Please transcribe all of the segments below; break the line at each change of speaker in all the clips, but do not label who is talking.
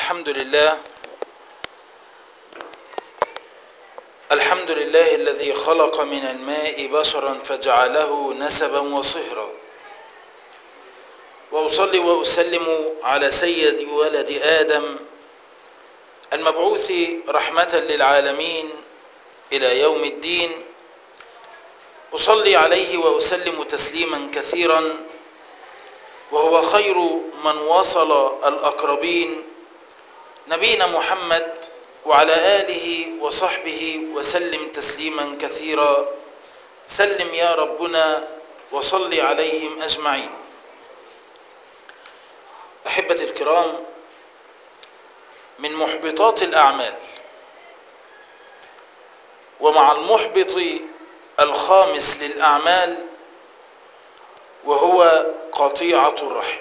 الحمد لله الحمد لله الذي خلق من الماء بشرا فجعله نسبا وصهرا واصلي واسلم على سيد ولد ادم المبعوث رحمه للعالمين الى يوم الدين اصلي عليه واسلم تسليما كثيرا وهو خير من وصل الاقربين نبينا محمد وعلى اله وصحبه وسلم تسليما كثيرا سلم يا ربنا وصل عليهم اجمعين احبتي الكرام من محبطات الاعمال ومع المحبط الخامس للاعمال وهو قطيعه الرحم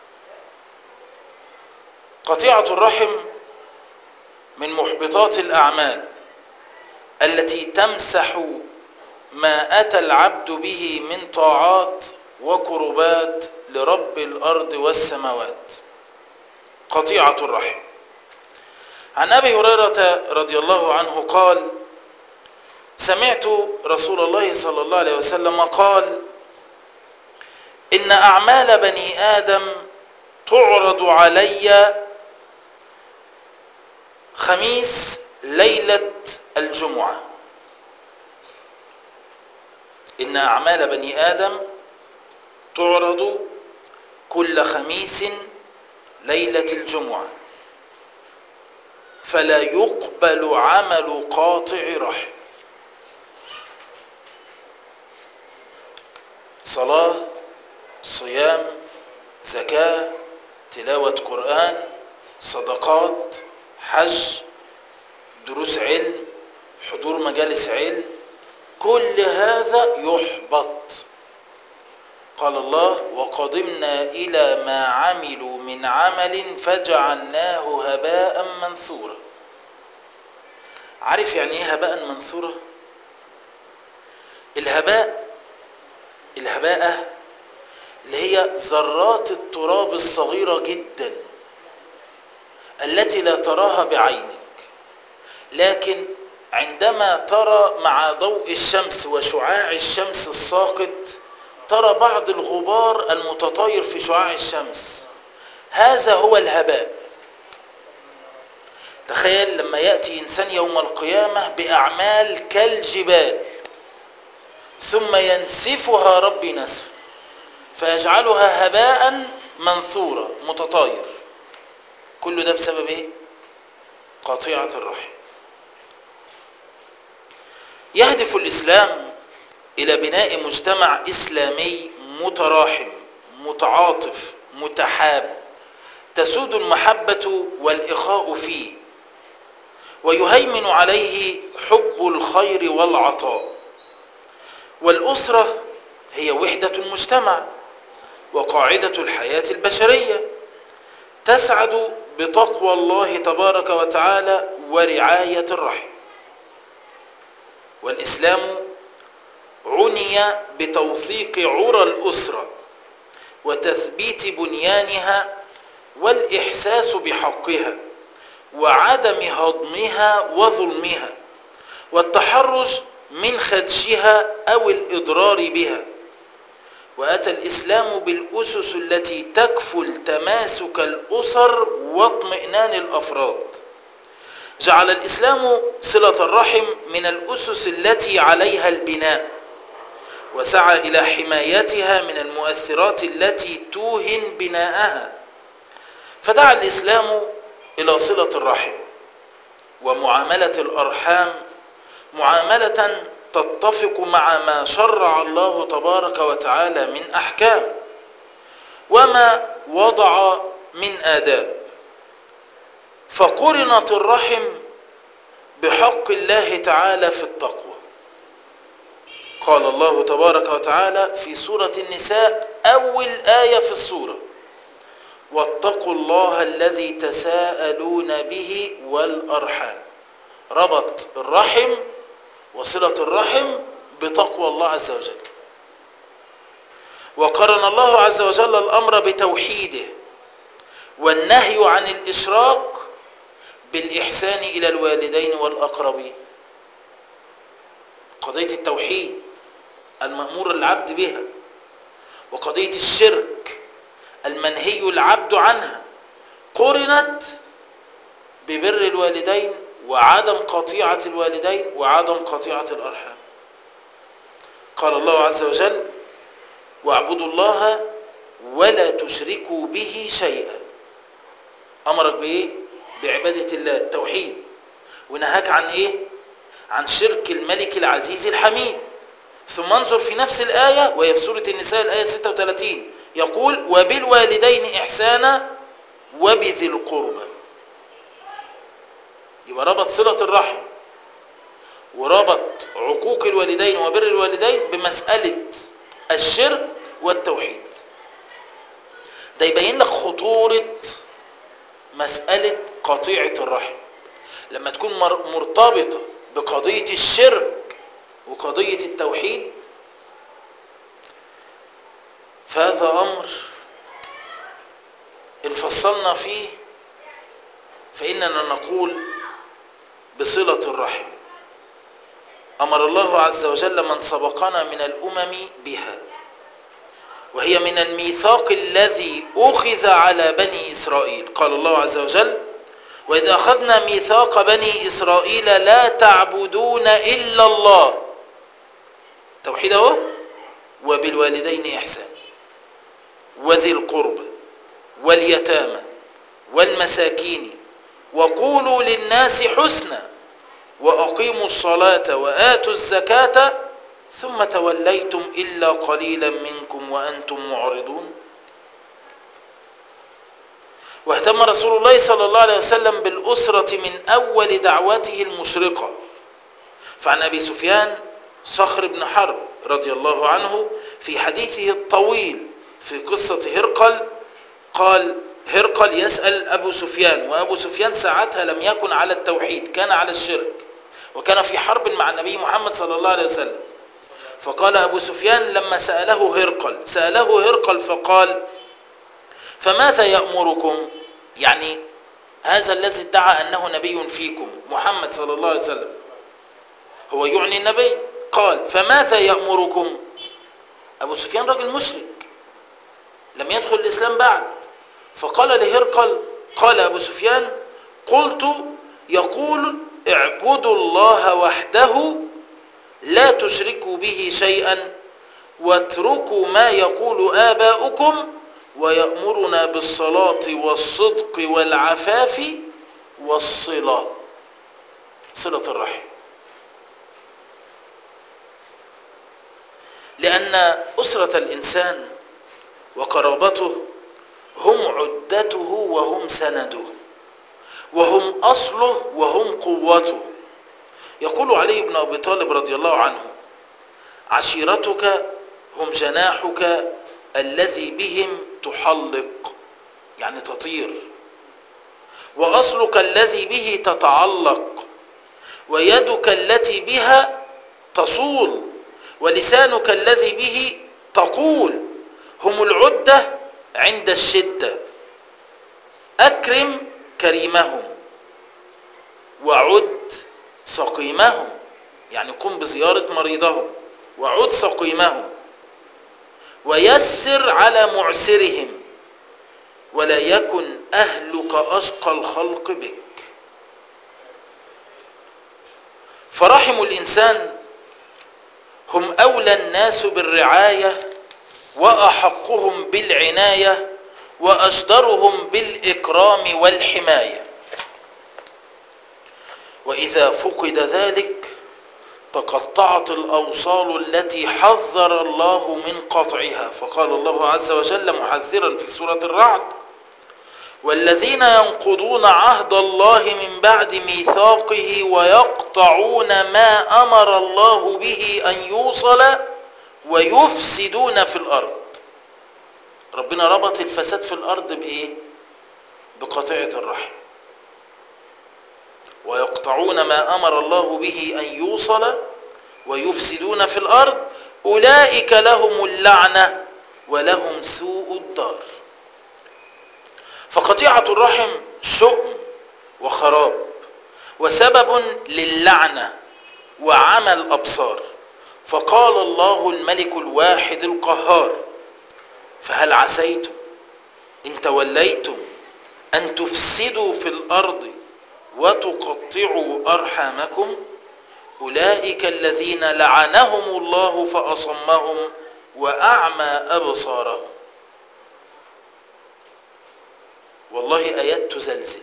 قطيعه الرحم من محبطات الاعمال التي تمسح ما اتى العبد به من طاعات وقربات لرب الارض والسماوات قطيعه الرحم عن ابي هريره رضي الله عنه قال سمعت رسول الله صلى الله عليه وسلم قال ان اعمال بني ادم تعرض علي خميس ليله الجمعه ان اعمال بني ادم تعرض كل خميس ليله الجمعه فلا يقبل عمل قاطع رحم صلاه صيام زكاه تلاوه قران صدقات حج دروس علم حضور مجالس علم كل هذا يحبط قال الله وقدمنا إلى ما عملوا من عمل فجعلناه هباء منثورا عارف يعني ايه هباء منثورا الهباء الهباء اللي هي ذرات التراب الصغيرة جدا التي لا تراها بعينك لكن عندما ترى مع ضوء الشمس وشعاع الشمس الساقط ترى بعض الغبار المتطاير في شعاع الشمس هذا هو الهباء تخيل لما يأتي إنسان يوم القيامة بأعمال كالجبال ثم ينسفها ربي نسفا فيجعلها هباء منثورا متطاير كل ده بسبب ايه قطيعة الرحم يهدف الإسلام إلى بناء مجتمع إسلامي متراحم متعاطف متحاب تسود المحبة والإخاء فيه ويهيمن عليه حب الخير والعطاء والأسرة هي وحدة المجتمع وقاعدة الحياة البشرية تسعد بتقوى الله تبارك وتعالى ورعاية الرحم والإسلام عني بتوثيق عرى الأسرة وتثبيت بنيانها والإحساس بحقها وعدم هضمها وظلمها والتحرج من خدشها أو الإضرار بها وأتى الإسلام بالأسس التي تكفل تماسك الأسر واطمئنان الأفراد جعل الإسلام صلة الرحم من الأسس التي عليها البناء وسعى إلى حمايتها من المؤثرات التي توهن بناءها فدعا الإسلام إلى صلة الرحم ومعاملة الأرحام معاملة تتفق مع ما شرع الله تبارك وتعالى من أحكام وما وضع من آداب فقرنت الرحم بحق الله تعالى في التقوى قال الله تبارك وتعالى في سورة النساء أول آية في السورة واتقوا الله الذي تساءلون به والأرحام ربط الرحم وصلة الرحم بتقوى الله عز وجل وقرن الله عز وجل الأمر بتوحيده والنهي عن الإشراك بالإحسان إلى الوالدين والأقربين قضية التوحيد المأمور العبد بها وقضية الشرك المنهي العبد عنها قرنت ببر الوالدين وعدم قطيعة الوالدين وعدم قطيعة الأرحام قال الله عز وجل واعبدوا الله ولا تشركوا به شيئا أمرك بإيه؟ بعبادة الله التوحيد ونهاك عن إيه؟ عن شرك الملك العزيز الحميد ثم انظر في نفس الآية وهي في سورة النساء الآية 36 يقول وبالوالدين إحسانا وبذي القربى يبقى ربط صلة الرحم وربط عقوق الوالدين وبر الوالدين بمسألة الشرك والتوحيد ده يبين لك خطورة مسألة قطيعة الرحم لما تكون مرتبطة بقضية الشرك وقضية التوحيد فهذا أمر إن فصلنا فيه فإننا نقول بصلة الرحم أمر الله عز وجل من سبقنا من الأمم بها وهي من الميثاق الذي أخذ على بني إسرائيل قال الله عز وجل وإذا أخذنا ميثاق بني إسرائيل لا تعبدون إلا الله توحيد اهو وبالوالدين إحسان وذي القرب واليتامى والمساكين وقولوا للناس حسنا وأقيموا الصلاة وآتوا الزكاة ثم توليتم إلا قليلا منكم وأنتم معرضون واهتم رسول الله صلى الله عليه وسلم بالأسرة من أول دعوته المشرقة فعن أبي سفيان صخر بن حرب رضي الله عنه في حديثه الطويل في قصة هرقل قال هرقل يسأل أبو سفيان وأبو سفيان ساعتها لم يكن على التوحيد كان على الشرك وكان في حرب مع النبي محمد صلى الله عليه وسلم فقال أبو سفيان لما سأله هرقل سأله هرقل فقال فماذا يأمركم يعني هذا الذي ادعى أنه نبي فيكم محمد صلى الله عليه وسلم هو يعني النبي قال فماذا يأمركم أبو سفيان رجل مشرك لم يدخل الإسلام بعد فقال لهرقل قال أبو سفيان قلت يقول اعبدوا الله وحده لا تشركوا به شيئا واتركوا ما يقول آباؤكم ويأمرنا بالصلاة والصدق والعفاف والصلة صلة الرحم لأن أسرة الإنسان وقرابته هم عدته وهم سنده وهم أصله وهم قوته يقول علي بن أبي طالب رضي الله عنه عشيرتك هم جناحك الذي بهم تحلق يعني تطير وأصلك الذي به تتعلق ويدك التي بها تصول ولسانك الذي به تقول هم العدة عند الشدة أكرم كريمهم وعد سقيمهم يعني قم بزيارة مريضهم وعد سقيمهم ويسر على معسرهم ولا يكن أهلك أشقى الخلق بك فرحم الإنسان هم أولى الناس بالرعاية وأحقهم بالعناية وأجدرهم بالإكرام والحماية وإذا فقد ذلك تقطعت الأوصال التي حذر الله من قطعها فقال الله عز وجل محذرا في سورة الرعد والذين ينقضون عهد الله من بعد ميثاقه ويقطعون ما أمر الله به أن يوصل ويفسدون في الأرض ربنا ربط الفساد في الأرض بإيه؟ بقطيعة الرحم ويقطعون ما أمر الله به أن يوصل ويفسدون في الأرض أولئك لهم اللعنة ولهم سوء الدار فقطيعة الرحم شؤم وخراب وسبب للعنة وعمى الأبصار فقال الله الملك الواحد القهار فهل عسيتم إن توليتم أن تفسدوا في الأرض وتقطعوا أرحامكم أولئك الذين لعنهم الله فأصمهم وأعمى أبصارهم والله آيات تزلزل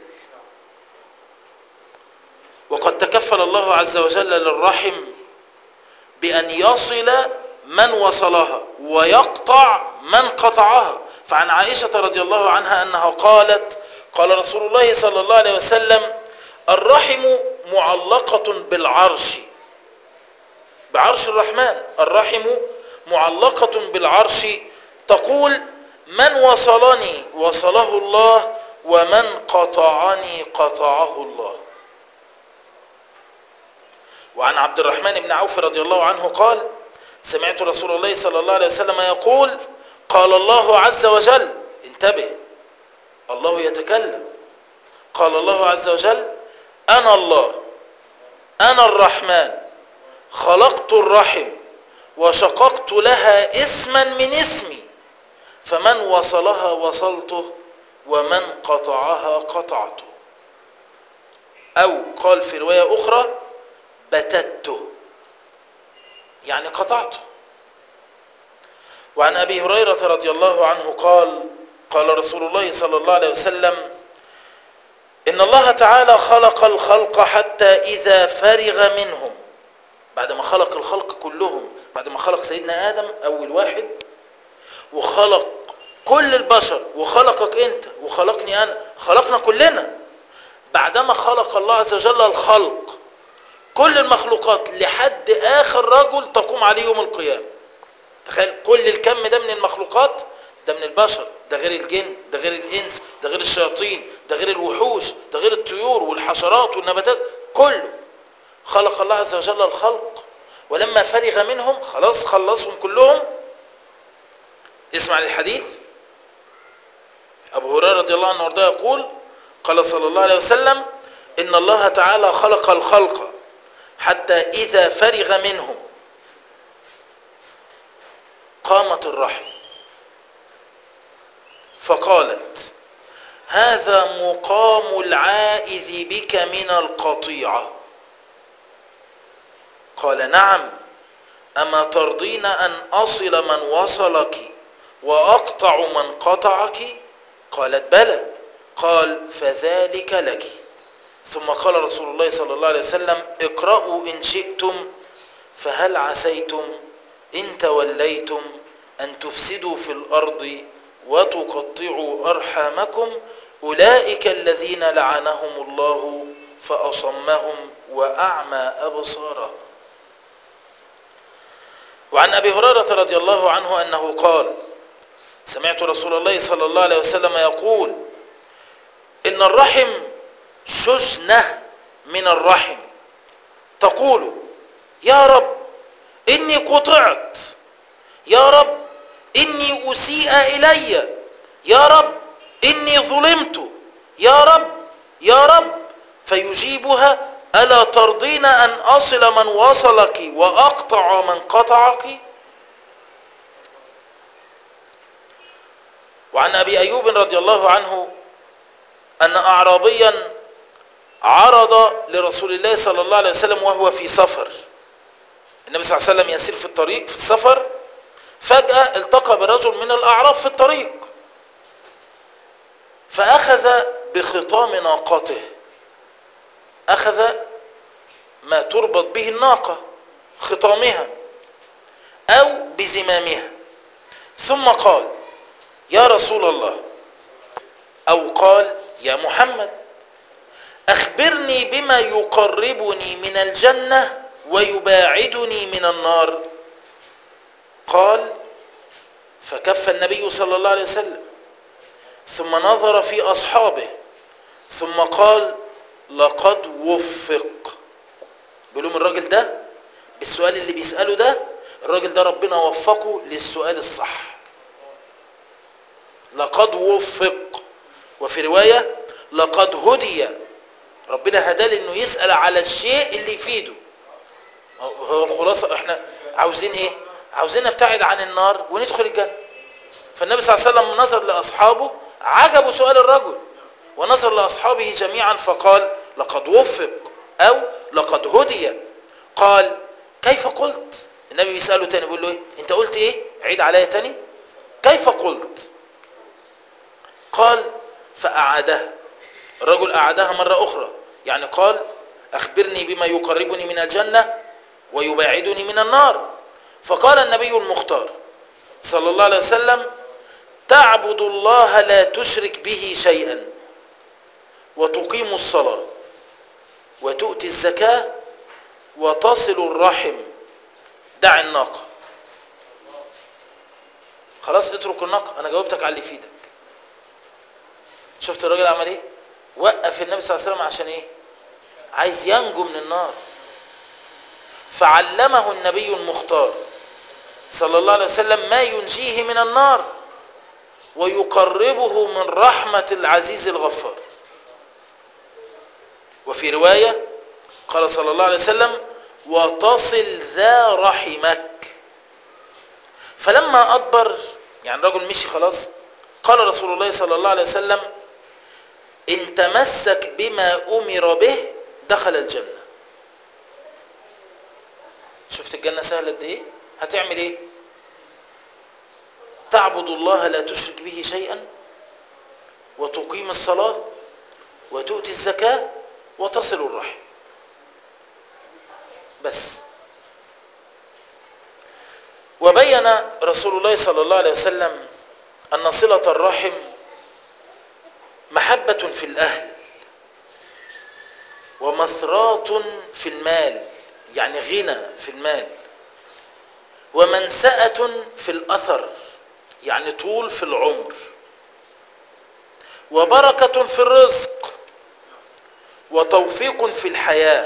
وقد تكفل الله عز وجل للرحم بأن يصل من وصلها ويقطع من قطعها فعن عائشة رضي الله عنها أنها قالت قال رسول الله صلى الله عليه وسلم الرحم معلقة بالعرش بعرش الرحمن الرحم معلقة بالعرش تقول من وصلني وصله الله ومن قطعني قطعه الله وعن عبد الرحمن بن عوف رضي الله عنه قال سمعت رسول الله صلى الله عليه وسلم يقول قال الله عز وجل انتبه الله يتكلم قال الله عز وجل أنا الله أنا الرحمن خلقت الرحم وشققت لها اسما من اسمي فمن وصلها وصلته ومن قطعها قطعته أو قال في رواية أخرى بتته يعني قطعته وعن أبي هريرة رضي الله عنه قال قال رسول الله صلى الله عليه وسلم إن الله تعالى خلق الخلق حتى إذا فرغ منهم بعد ما خلق الخلق كلهم بعد ما خلق سيدنا آدم أول واحد وخلق كل البشر وخلقك أنت وخلقني أنا خلقنا كلنا بعدما خلق الله عز وجل الخلق كل المخلوقات لحد آخر رجل تقوم عليه يوم القيامة تخيل كل الكم ده من المخلوقات ده من البشر ده غير الجن ده غير الإنس ده غير الشياطين ده غير الوحوش ده غير الطيور والحشرات والنباتات كله خلق الله عز وجل الخلق ولما فرغ منهم خلاص خلصهم كلهم اسمع الحديث أبو هريرة رضي الله عنه وارضاه يقول قال صلى الله عليه وسلم إن الله تعالى خلق الخلق حتى إذا فرغ منهم قامت الرحم فقالت هذا مقام العائذ بك من القطيعة قال نعم أما ترضين أن أصل من وصلك وأقطع من قطعك قالت بلى قال فذلك لك ثم قال رسول الله صلى الله عليه وسلم اقرأوا إن شئتم فهل عسيتم إن توليتم أن تفسدوا في الأرض وتقطعوا أرحامكم أولئك الذين لعنهم الله فأصمهم وأعمى أبصارهم وعن أبي هريرة رضي الله عنه أنه قال سمعت رسول الله صلى الله عليه وسلم يقول إن الرحم شجنة من الرحم تقول يا رب إني قطعت يا رب إني أسيء إلي يا رب إني ظلمت يا رب يا رب فيجيبها ألا ترضين أن أصل من وصلك وأقطع من قطعك وعن أبي أيوب رضي الله عنه أن أعرابيا عرض لرسول الله صلى الله عليه وسلم وهو في سفر النبي صلى الله عليه وسلم يسير في الطريق في السفر فجأة التقى برجل من الأعراب في الطريق فأخذ بخطام ناقته أخذ ما تربط به الناقة خطامها أو بزمامها ثم قال يا رسول الله أو قال يا محمد أخبرني بما يقربني من الجنة ويباعدني من النار قال فكف النبي صلى الله عليه وسلم ثم نظر في أصحابه ثم قال لقد وفق بيقولوا الراجل ده بالسؤال اللي بيسأله ده الراجل ده ربنا وفقه للسؤال الصح لقد وفق وفي رواية لقد هدي ربنا هداه انه يسال على الشيء اللي يفيده هو الخلاصه احنا عاوزين ايه عاوزين نبتعد عن النار وندخل الجنه فالنبي صلى الله عليه وسلم نظر لاصحابه عجبوا سؤال الرجل ونظر لاصحابه جميعا فقال لقد وفق او لقد هدي قال كيف قلت النبي بيساله تاني بيقول له ايه انت قلت ايه عيد عليا تاني كيف قلت قال فاعادها الرجل اعادها مره اخرى يعني قال اخبرني بما يقربني من الجنه ويباعدني من النار فقال النبي المختار صلى الله عليه وسلم تعبد الله لا تشرك به شيئا وتقيم الصلاه وتؤتي الزكاه وتصل الرحم دع الناقه خلاص اترك الناقه انا جاوبتك على اللي يفيدك شفت الراجل عمل ايه وقف النبي صلى الله عليه وسلم عشان ايه عايز ينجو من النار فعلمه النبي المختار صلى الله عليه وسلم ما ينجيه من النار ويقربه من رحمة العزيز الغفار وفي رواية قال صلى الله عليه وسلم وتصل ذا رحمك فلما أدبر يعني الرجل مشي خلاص قال رسول الله صلى الله عليه وسلم إن تمسك بما أمر به دخل الجنة شفت الجنة سهلة قد إيه هتعمل إيه تعبد الله لا تشرك به شيئا وتقيم الصلاة وتؤتي الزكاة وتصل الرحم بس وبين رسول الله صلى الله عليه وسلم أن صلة الرحم محبة في الأهل ومثرات في المال يعني غنى في المال ومنسأة في الأثر يعني طول في العمر وبركة في الرزق وتوفيق في الحياة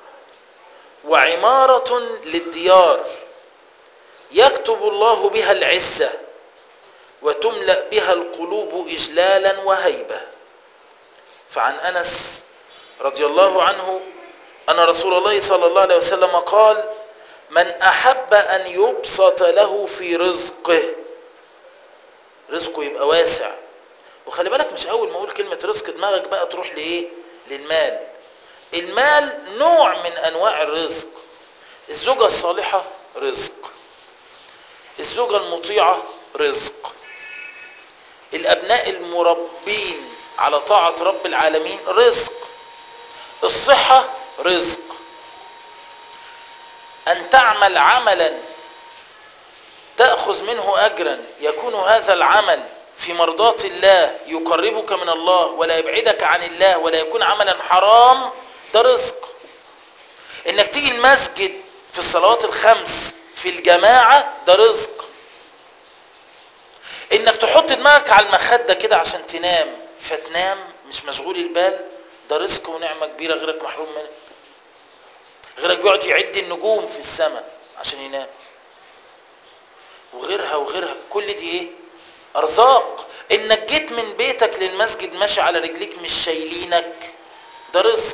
وعمارة للديار يكتب الله بها العزة وتملأ بها القلوب إجلالا وهيبة فعن أنس رضي الله عنه أن رسول الله صلى الله عليه وسلم قال من أحب أن يبسط له في رزقه رزقه يبقى واسع وخلي بالك مش أول ما أقول كلمة رزق دماغك بقى تروح لإيه للمال المال نوع من أنواع الرزق الزوجة الصالحة رزق الزوجة المطيعة رزق الأبناء المربين على طاعة رب العالمين رزق الصحة رزق أن تعمل عملا تأخذ منه أجرا يكون هذا العمل في مرضاة الله يقربك من الله ولا يبعدك عن الله ولا يكون عملا حرام ده رزق انك تيجي المسجد في الصلوات الخمس في الجماعة ده رزق انك تحط دماغك على المخدة كده عشان تنام فتنام مش مشغول البال ده رزق ونعمة كبيرة غيرك محروم منها غيرك بيقعد يعد النجوم في السماء عشان ينام وغيرها وغيرها كل دي ايه ارزاق انك جيت من بيتك للمسجد ماشي على رجليك مش شايلينك ده رزق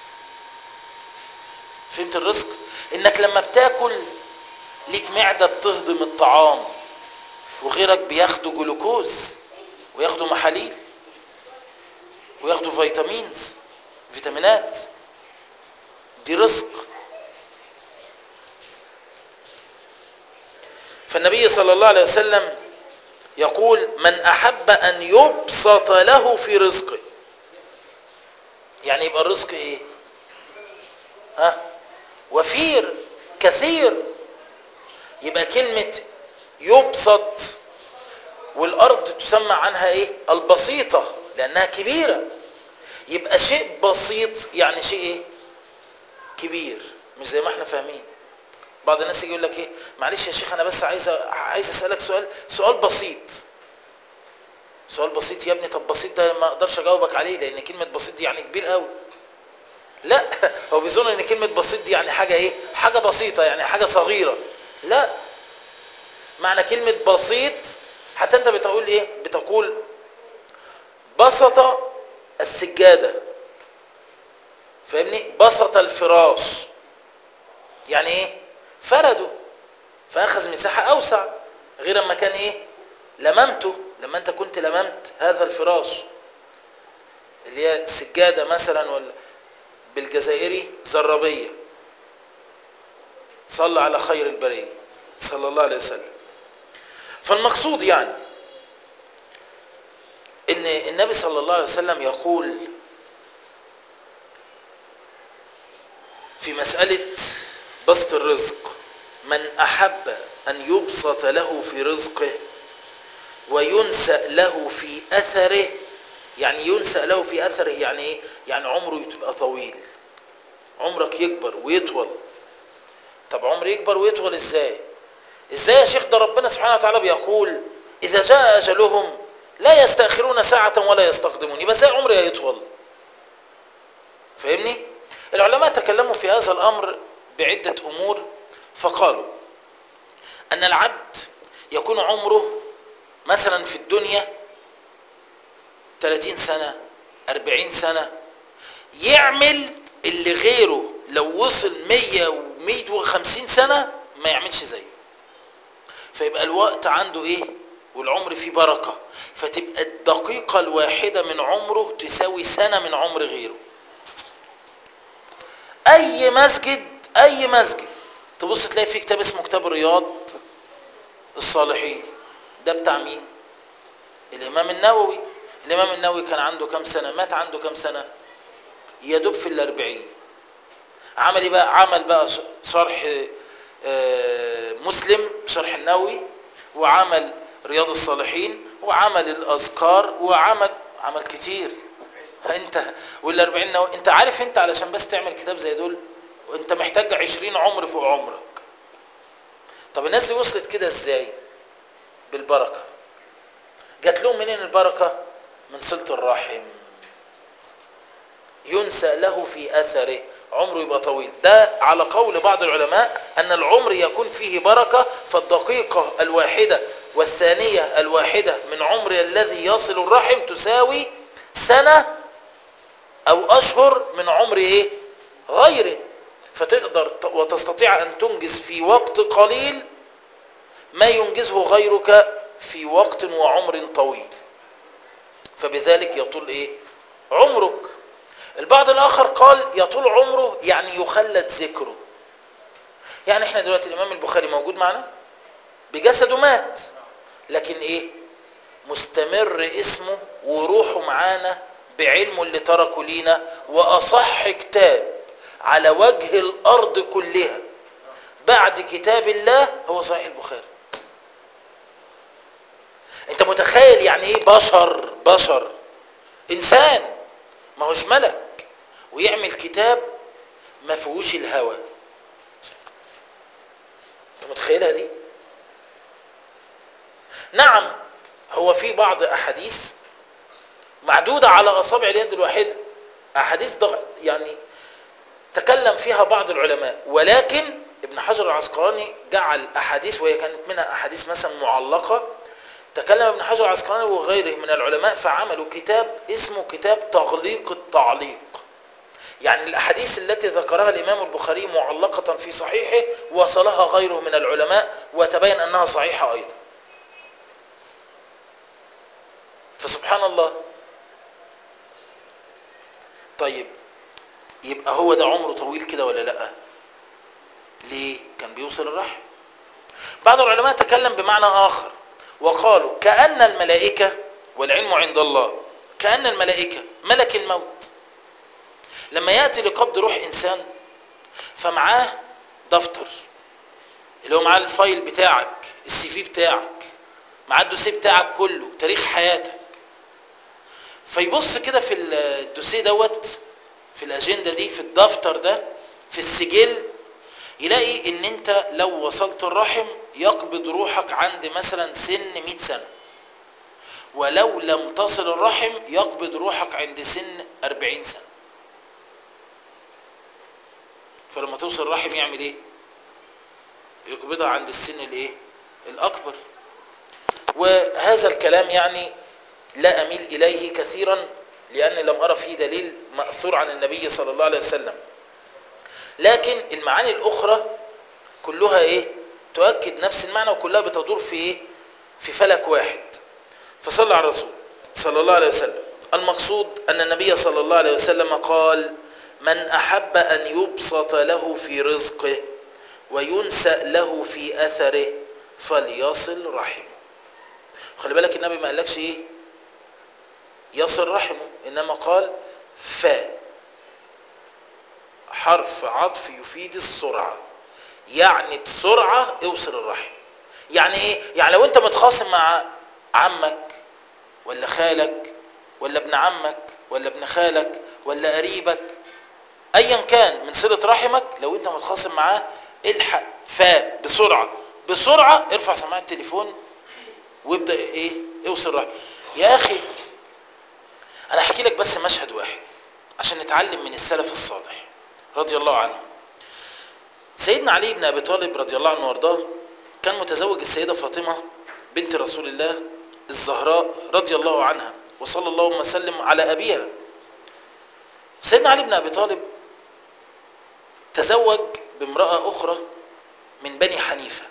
فهمت الرزق انك لما بتاكل ليك معدة بتهضم الطعام وغيرك بياخدوا جلوكوز وياخدوا محاليل وياخدوا فيتامينز فيتامينات دي رزق فالنبي صلى الله عليه وسلم يقول من أحب أن يبسط له في رزقه يعني يبقى الرزق إيه ها وفير كثير يبقى كلمة يبسط والأرض تسمى عنها إيه البسيطة لأنها كبيرة يبقى شيء بسيط يعني شيء إيه كبير مش زي ما احنا فاهمين بعض الناس يجي يقول لك ايه معلش يا شيخ انا بس عايز عايز اسالك سؤال سؤال بسيط سؤال بسيط يا ابني طب بسيط ده ما اقدرش اجاوبك عليه لان كلمه بسيط دي يعني كبير قوي لا هو بيظن ان كلمه بسيط دي يعني حاجه ايه حاجه بسيطه يعني حاجه صغيره لا معنى كلمه بسيط حتى انت بتقول ايه بتقول بسط السجاده فاهمني بسط الفراش يعني ايه فرده فاخذ مساحة اوسع غير اما كان ايه لممته لما انت كنت لممت هذا الفراش اللي هي سجادة مثلا ولا بالجزائري زربية صلى على خير البرية صلى الله عليه وسلم فالمقصود يعني ان النبي صلى الله عليه وسلم يقول في مسألة بسط الرزق من أحب أن يبسط له في رزقه وينسأ له في أثره يعني ينسأ له في أثره يعني إيه؟ يعني عمره يبقى طويل عمرك يكبر ويطول طب عمر يكبر ويطول إزاي إزاي يا شيخ ده ربنا سبحانه وتعالى بيقول إذا جاء أجلهم لا يستأخرون ساعة ولا يستقدمون يبقى ازاي عمري هيطول فاهمني العلماء تكلموا في هذا الأمر بعدة أمور فقالوا أن العبد يكون عمره مثلا في الدنيا 30 سنة 40 سنة يعمل اللي غيره لو وصل 100 و 150 سنة ما يعملش زيه فيبقى الوقت عنده ايه والعمر فيه بركة فتبقى الدقيقة الواحدة من عمره تساوي سنة من عمر غيره اي مسجد اي مسجد تبص تلاقي فيه كتاب اسمه كتاب الرياض الصالحين ده بتاع مين الامام النووي الامام النووي كان عنده كام سنة مات عنده كام سنة يدب في الاربعين عمل ايه بقى عمل بقى شرح مسلم شرح النووي وعمل رياض الصالحين وعمل الاذكار وعمل عمل كتير انت والاربعين نو... انت عارف انت علشان بس تعمل كتاب زي دول وانت محتاج عشرين عمر فوق عمرك طب الناس دي وصلت كده ازاي بالبركة جات لهم منين البركة من صلة الرحم ينسى له في اثره عمره يبقى طويل ده على قول بعض العلماء ان العمر يكون فيه بركة فالدقيقة الواحدة والثانية الواحدة من عمر الذي يصل الرحم تساوي سنة او اشهر من عمر ايه غيره فتقدر وتستطيع ان تنجز في وقت قليل ما ينجزه غيرك في وقت وعمر طويل فبذلك يطول ايه عمرك البعض الاخر قال يطول عمره يعني يخلد ذكره يعني احنا دلوقتي الامام البخاري موجود معنا بجسده مات لكن ايه مستمر اسمه وروحه معانا بعلمه اللي تركه لينا واصح كتاب على وجه الارض كلها بعد كتاب الله هو صحيح البخاري انت متخيل يعني ايه بشر بشر انسان ما هوش ملك ويعمل كتاب ما فيهوش الهوى انت متخيلها دي نعم هو في بعض احاديث معدودة على أصابع اليد الواحدة أحاديث ضغ... يعني تكلم فيها بعض العلماء ولكن ابن حجر العسقلاني جعل أحاديث وهي كانت منها أحاديث مثلا معلقة تكلم ابن حجر العسقلاني وغيره من العلماء فعملوا كتاب اسمه كتاب تغليق التعليق يعني الأحاديث التي ذكرها الإمام البخاري معلقة في صحيحه وصلها غيره من العلماء وتبين أنها صحيحة أيضا فسبحان الله طيب يبقى هو ده عمره طويل كده ولا لا ليه كان بيوصل الرحم بعض العلماء تكلم بمعنى آخر وقالوا كأن الملائكة والعلم عند الله كأن الملائكة ملك الموت لما يأتي لقبض روح إنسان فمعاه دفتر اللي هو معاه الفايل بتاعك السي في بتاعك معاه الدوسيه بتاعك كله تاريخ حياتك فيبص كده في الدوسيه دوت في الاجنده دي في الدفتر ده في السجل يلاقي ان انت لو وصلت الرحم يقبض روحك عند مثلا سن 100 سنه ولو لم تصل الرحم يقبض روحك عند سن 40 سنه فلما توصل الرحم يعمل ايه يقبضها عند السن الايه الاكبر وهذا الكلام يعني لا اميل اليه كثيرا لأني لم أرى فيه دليل مأثور عن النبي صلى الله عليه وسلم لكن المعاني الأخرى كلها إيه تؤكد نفس المعنى وكلها بتدور في إيه في فلك واحد فصلى على الرسول صلى الله عليه وسلم المقصود أن النبي صلى الله عليه وسلم قال من أحب أن يبسط له في رزقه وينسأ له في أثره فليصل رحمه خلي بالك النبي ما قالكش ايه يصل رحمه انما قال ف حرف عطف يفيد السرعة يعني بسرعة اوصل الرحم يعني ايه يعني لو انت متخاصم مع عمك ولا خالك ولا ابن عمك ولا ابن خالك ولا قريبك ايا كان من صلة رحمك لو انت متخاصم معاه الحق فا بسرعة بسرعة ارفع سماعة التليفون وابدأ ايه اوصل رحم يا اخي انا احكي لك بس مشهد واحد عشان نتعلم من السلف الصالح رضي الله عنه سيدنا علي بن ابي طالب رضي الله عنه وارضاه كان متزوج السيدة فاطمة بنت رسول الله الزهراء رضي الله عنها وصلى الله وسلم على ابيها سيدنا علي بن ابي طالب تزوج بامرأة اخرى من بني حنيفة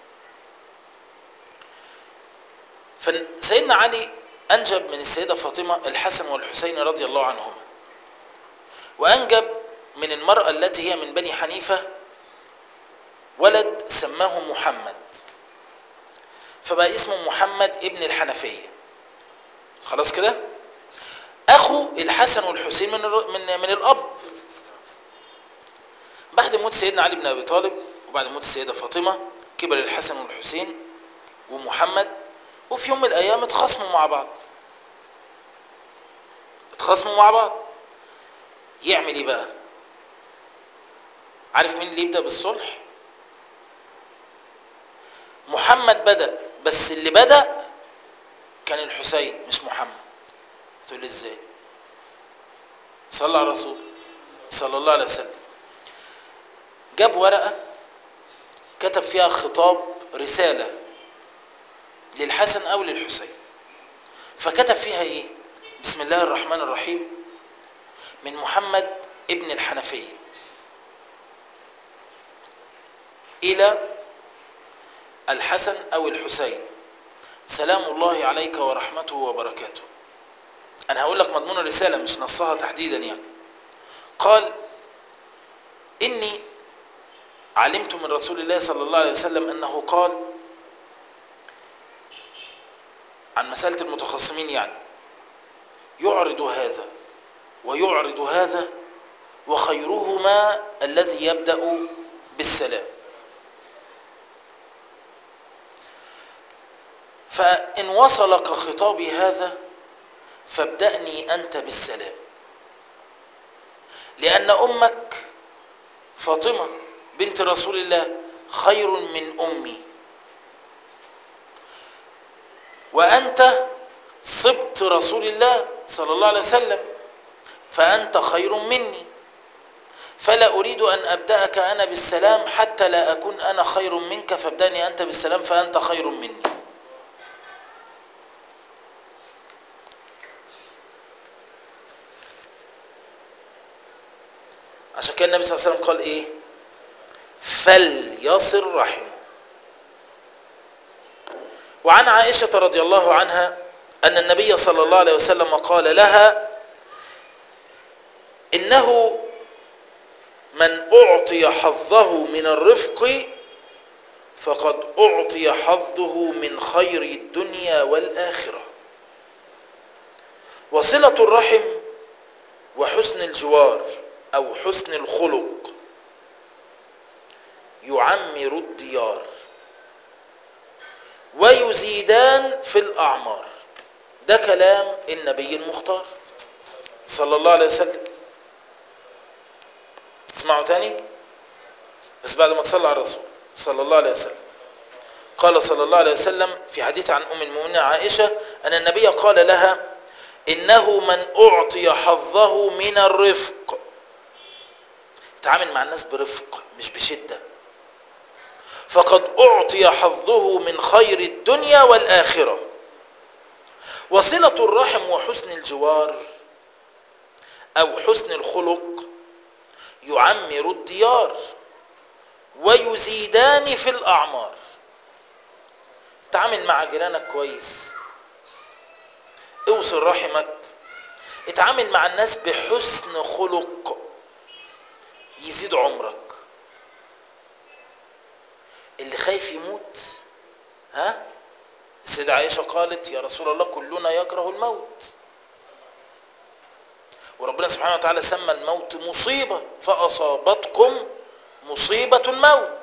فسيدنا علي أنجب من السيدة فاطمة الحسن والحسين رضي الله عنهما وأنجب من المرأة التي هي من بني حنيفة ولد سماه محمد فبقى اسمه محمد ابن الحنفية خلاص كده أخو الحسن والحسين من, من, من الأب بعد موت سيدنا علي بن أبي طالب وبعد موت السيدة فاطمة كبر الحسن والحسين ومحمد وفي يوم من الأيام اتخاصموا مع بعض اتخاصموا مع بعض يعمل ايه بقى عارف مين اللي يبدأ بالصلح محمد بدأ بس اللي بدأ كان الحسين مش محمد تقول لي ازاي صلى على الرسول صلى الله عليه وسلم جاب ورقة كتب فيها خطاب رسالة للحسن أو للحسين فكتب فيها إيه بسم الله الرحمن الرحيم من محمد ابن الحنفية إلى الحسن أو الحسين سلام الله عليك ورحمته وبركاته أنا هقول لك مضمون الرسالة مش نصها تحديدا يعني قال إني علمت من رسول الله صلى الله عليه وسلم أنه قال عن مسألة المتخاصمين يعني يعرض هذا ويعرض هذا وخيرهما الذي يبدأ بالسلام فإن وصلك خطابي هذا فابدأني أنت بالسلام لأن أمك فاطمة بنت رسول الله خير من أمي وأنت صبت رسول الله صلى الله عليه وسلم فأنت خير مني فلا أريد أن أبدأك أنا بالسلام حتى لا أكون أنا خير منك فابدأني أنت بالسلام فأنت خير مني عشان كده النبي صلى الله عليه وسلم قال إيه فليصل رحمه وعن عائشة رضي الله عنها أن النبي صلى الله عليه وسلم قال لها إنه من أعطي حظه من الرفق فقد أعطي حظه من خير الدنيا والآخرة وصلة الرحم وحسن الجوار أو حسن الخلق يعمر الديار ويزيدان في الأعمار ده كلام النبي المختار صلى الله عليه وسلم تسمعوا تاني بس بعد ما تصلى على الرسول صلى الله عليه وسلم قال صلى الله عليه وسلم في حديث عن أم المؤمنين عائشة أن النبي قال لها إنه من أعطي حظه من الرفق تعامل مع الناس برفق مش بشدة فقد أعطي حظه من خير الدنيا والآخرة وصلة الرحم وحسن الجوار او حسن الخلق يعمر الديار ويزيدان في الاعمار تعامل مع جيرانك كويس اوصل رحمك اتعامل مع الناس بحسن خلق يزيد عمرك اللي خايف يموت ها السيدة عائشة قالت يا رسول الله كلنا يكره الموت وربنا سبحانه وتعالى سمى الموت مصيبة فأصابتكم مصيبة الموت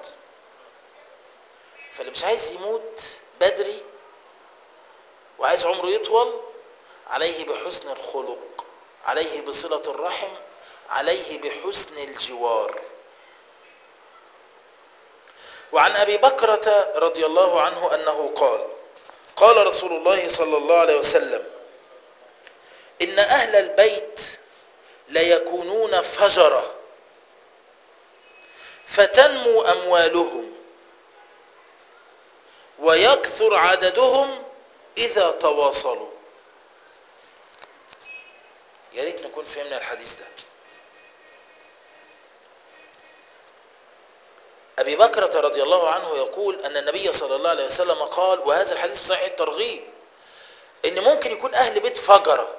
فاللي مش عايز يموت بدري وعايز عمره يطول عليه بحسن الخلق عليه بصلة الرحم عليه بحسن الجوار وعن أبي بكرة رضي الله عنه أنه قال قال رسول الله صلى الله عليه وسلم إن أهل البيت ليكونون فجرة فتنمو أموالهم ويكثر عددهم إذا تواصلوا يا ريت نكون فهمنا الحديث ده أبي بكرة رضي الله عنه يقول أن النبي صلى الله عليه وسلم قال وهذا الحديث في صحيح الترغيب إن ممكن يكون أهل بيت فجرة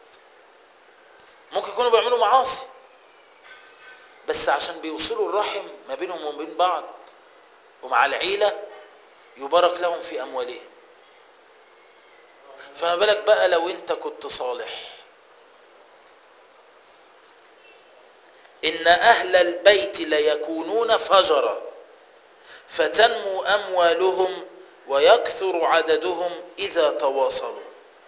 ممكن يكونوا بيعملوا معاصي بس عشان بيوصلوا الرحم ما بينهم وبين بعض ومع العيلة يبارك لهم في أموالهم فما بالك بقى لو انت كنت صالح إن أهل البيت ليكونون فجرة فتنمو أموالهم ويكثر عددهم إذا تواصلوا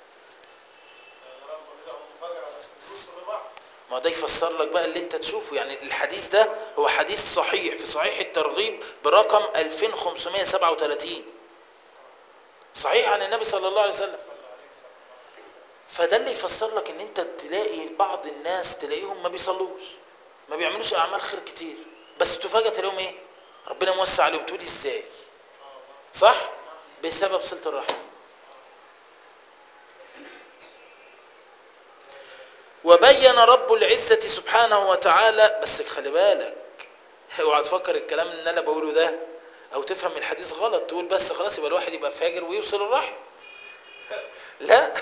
ما ده يفسر لك بقى اللي انت تشوفه يعني الحديث ده هو حديث صحيح في صحيح الترغيب برقم 2537 صحيح عن النبي صلى الله عليه وسلم فده اللي يفسر لك ان انت تلاقي بعض الناس تلاقيهم ما بيصلوش ما بيعملوش اعمال خير كتير بس تفاجئ تلاقيهم ايه ربنا موسع عليهم تقول ازاي صح بسبب صله الرحم وبين رب العزة سبحانه وتعالى بس خلي بالك اوعى تفكر الكلام اللي انا بقوله ده او تفهم الحديث غلط تقول بس خلاص يبقى الواحد يبقى فاجر ويوصل الرحم لا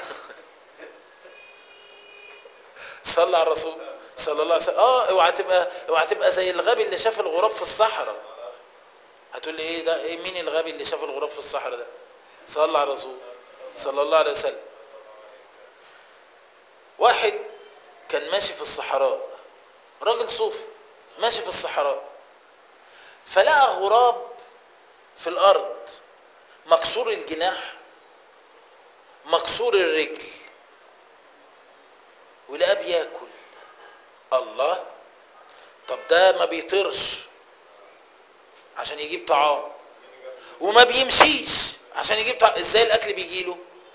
صلى على الرسول صلى الله عليه وسلم اه اوعى تبقى اوعى تبقى زي الغبي اللي شاف الغراب في الصحراء هتقول لي ايه ده ايه مين الغبي اللي شاف الغراب في الصحراء ده صلى على الرسول صلى الله عليه وسلم واحد كان ماشي في الصحراء راجل صوفي ماشي في الصحراء فلقى غراب في الارض مكسور الجناح مكسور الرجل ولقاه بياكل الله طب ده ما بيطيرش عشان يجيب طعام وما بيمشيش عشان يجيب طعام ازاي الاكل بيجيله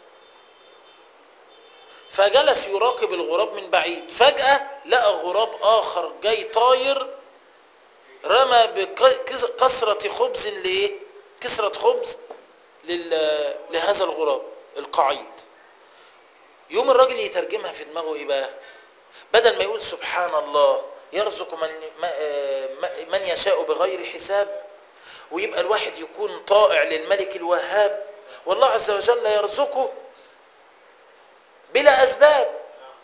فجلس يراقب الغراب من بعيد فجأة لقى غراب آخر جاي طاير رمى بكسرة خبز لإيه؟ كسرة خبز لل... لهذا الغراب القعيد يوم الراجل يترجمها في دماغه إيه بقى؟ بدل ما يقول سبحان الله يرزق من, من يشاء بغير حساب ويبقى الواحد يكون طائع للملك الوهاب والله عز وجل يرزقه بلا أسباب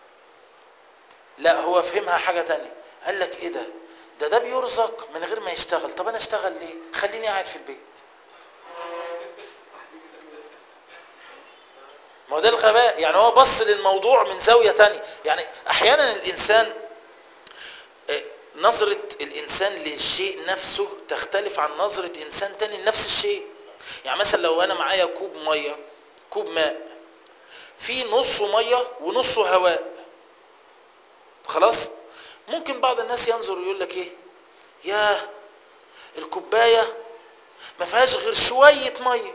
لا هو فهمها حاجة تانية قال لك إيه ده ده ده بيرزق من غير ما يشتغل طب أنا أشتغل ليه خليني قاعد في البيت ما هو ده الغباء يعني هو بص للموضوع من زاوية تانية يعني أحيانا الإنسان نظرة الإنسان للشيء نفسه تختلف عن نظرة إنسان تاني لنفس الشيء يعني مثلا لو أنا معايا كوب مية كوب ماء في نصه ميه ونصه هواء خلاص ممكن بعض الناس ينظر ويقول لك ايه يا الكوبايه ما فيهاش غير شويه ميه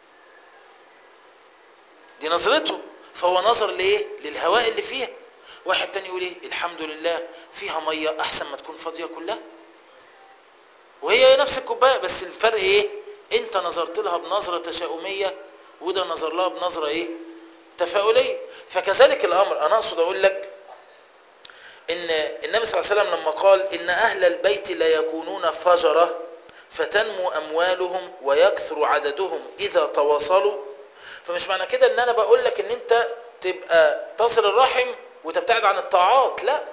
دي نظرته فهو نظر لايه للهواء اللي فيها واحد تاني يقول ايه الحمد لله فيها ميه احسن ما تكون فاضيه كلها وهي نفس الكوبايه بس الفرق ايه انت نظرت لها بنظره تشاؤميه وده نظر لها بنظره ايه تفاؤلية فكذلك الأمر أنا أقصد أقول لك ان النبي صلى الله عليه وسلم لما قال ان اهل البيت لا يكونون فجرة فتنمو اموالهم ويكثر عددهم اذا تواصلوا فمش معنى كده ان انا بقول لك ان انت تبقى تصل الرحم وتبتعد عن الطاعات لا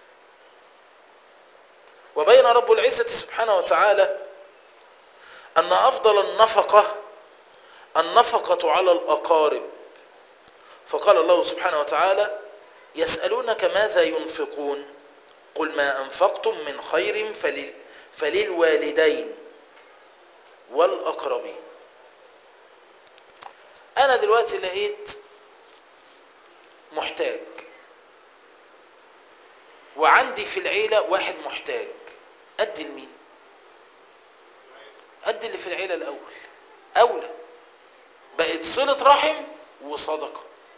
وبين رب العزة سبحانه وتعالى ان افضل النفقة النفقة على الاقارب فقال الله سبحانه وتعالى يسألونك ماذا ينفقون قل ما أنفقتم من خير فلل فللوالدين والأقربين أنا دلوقتي لقيت محتاج وعندي في العيلة واحد محتاج أدي لمين أدي اللي في العيلة الأول أولى بقت صلة رحم وصدقه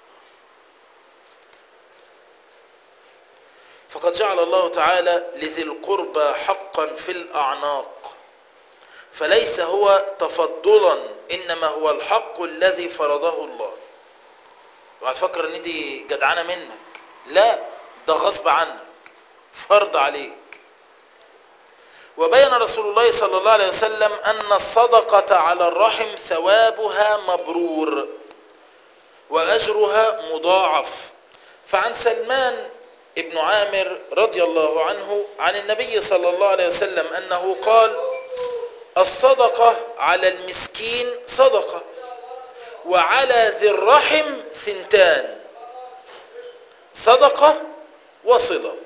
فقد جعل الله تعالى لذي القربى حقا في الأعناق فليس هو تفضلا إنما هو الحق الذي فرضه الله وهتفكر ان دي جدعانة منك لا ده غصب عنك فرض عليك وبين رسول الله صلى الله عليه وسلم أن الصدقة على الرحم ثوابها مبرور وأجرها مضاعف فعن سلمان ابن عامر رضي الله عنه عن النبي صلى الله عليه وسلم أنه قال الصدقة على المسكين صدقة وعلى ذي الرحم ثنتان صدقة وصلة